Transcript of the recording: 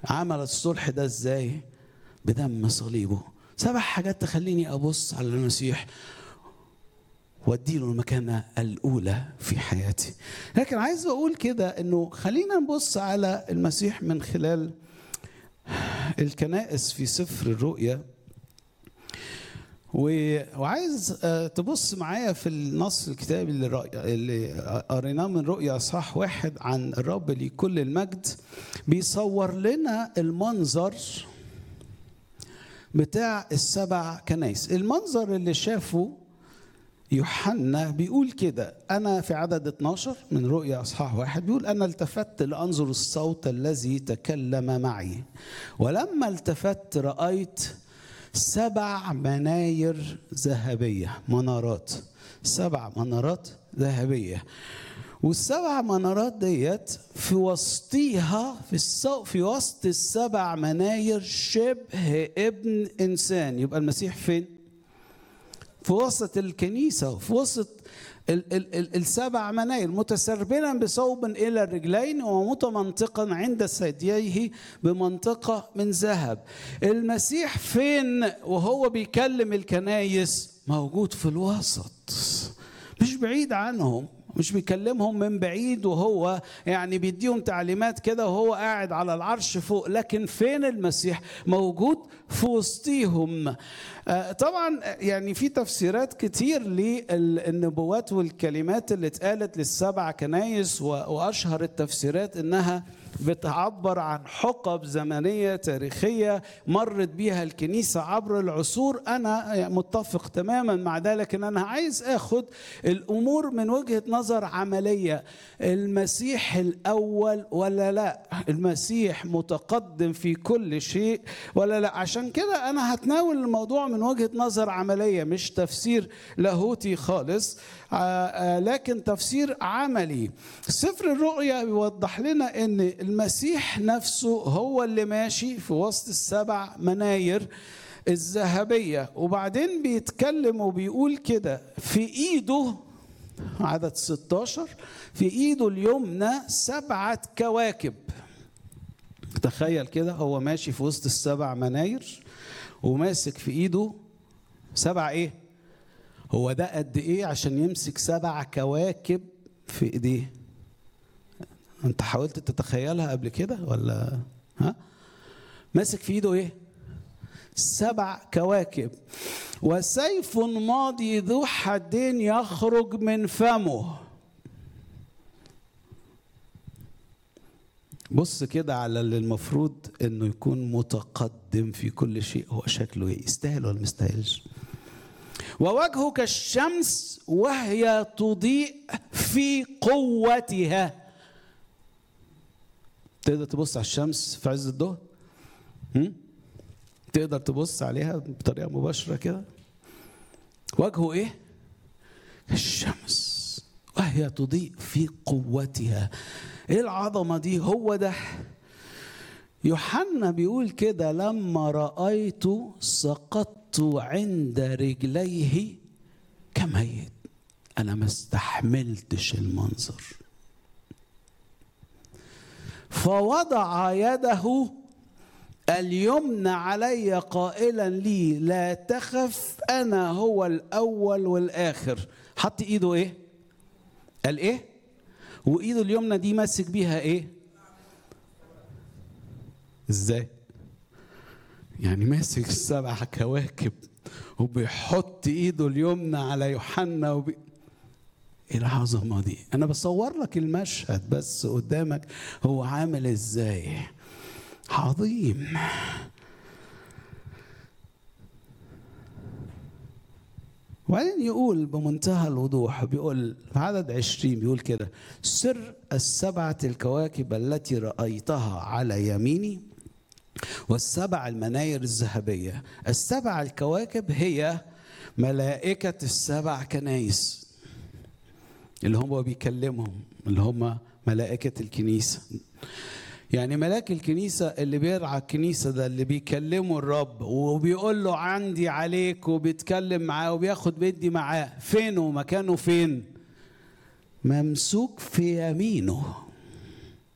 عمل الصلح ده ازاي بدم صليبه سبع حاجات تخليني ابص على المسيح واديله المكانه الاولى في حياتي لكن عايز اقول كده انه خلينا نبص على المسيح من خلال الكنائس في سفر الرؤيا وعايز تبص معايا في النص الكتابي اللي, اللي قريناه من رؤيا اصحاح واحد عن الرب لكل المجد بيصور لنا المنظر بتاع السبع كنايس المنظر اللي شافه يوحنا بيقول كده أنا في عدد 12 من رؤيا أصحاح واحد بيقول أنا التفت لأنظر الصوت الذي تكلم معي ولما التفت رأيت سبع مناير ذهبية منارات سبع منارات ذهبية والسبع منارات ديت في وسطيها في الصو في وسط السبع مناير شبه ابن انسان يبقى المسيح فين؟ في وسط الكنيسه في وسط ال ال ال السبع مناير متسربلا بصوب الى الرجلين ومتمنطقا عند ثدييه بمنطقه من ذهب المسيح فين وهو بيكلم الكنايس موجود في الوسط مش بعيد عنهم مش بيكلمهم من بعيد وهو يعني بيديهم تعليمات كده وهو قاعد على العرش فوق لكن فين المسيح موجود في وسطيهم طبعا يعني في تفسيرات كتير للنبوات والكلمات اللي اتقالت للسبع كنايس واشهر التفسيرات انها بتعبر عن حقب زمنيه تاريخيه مرت بيها الكنيسه عبر العصور انا متفق تماما مع ده لكن انا عايز اخد الامور من وجهه نظر عمليه المسيح الاول ولا لا المسيح متقدم في كل شيء ولا لا عشان كده انا هتناول الموضوع من وجهه نظر عمليه مش تفسير لاهوتي خالص لكن تفسير عملي سفر الرؤيا بيوضح لنا ان المسيح نفسه هو اللي ماشي في وسط السبع مناير الذهبية وبعدين بيتكلم وبيقول كده في ايده عدد 16 في ايده اليمنى سبعة كواكب تخيل كده هو ماشي في وسط السبع مناير وماسك في ايده سبع ايه هو ده قد ايه عشان يمسك سبع كواكب في ايديه انت حاولت تتخيلها قبل كده ولا ها ماسك في ايده ايه سبع كواكب وسيف ماضي ذو حدين يخرج من فمه بص كده على اللي المفروض انه يكون متقدم في كل شيء هو شكله ايه يستاهل ولا ما يستاهلش ووجهه كالشمس وهي تضيء في قوتها تقدر تبص على الشمس في عز الظهر تقدر تبص عليها بطريقه مباشره كده وجهه ايه الشمس وهي تضيء في قوتها ايه العظمه دي هو ده يوحنا بيقول كده لما رايت سقطت عند رجليه كميت انا ما استحملتش المنظر فوضع يده اليمنى علي قائلا لي لا تخف انا هو الاول والاخر حط ايده ايه قال ايه وايده اليمنى دي ماسك بيها ايه ازاي يعني ماسك السبع كواكب وبيحط ايده اليمنى على يوحنا وبي... ايه العظمه دي انا بصور لك المشهد بس قدامك هو عامل ازاي عظيم وبعدين يقول بمنتهى الوضوح بيقول في عدد عشرين بيقول كده سر السبعة الكواكب التي رأيتها على يميني والسبع المناير الذهبية السبع الكواكب هي ملائكة السبع كنايس اللي هم بيكلمهم اللي هم ملائكة الكنيسة يعني ملاك الكنيسة اللي بيرعى الكنيسة ده اللي بيكلمه الرب وبيقول له عندي عليك وبيتكلم معاه وبياخد بيدي معاه فين ومكانه فين ممسوك في يمينه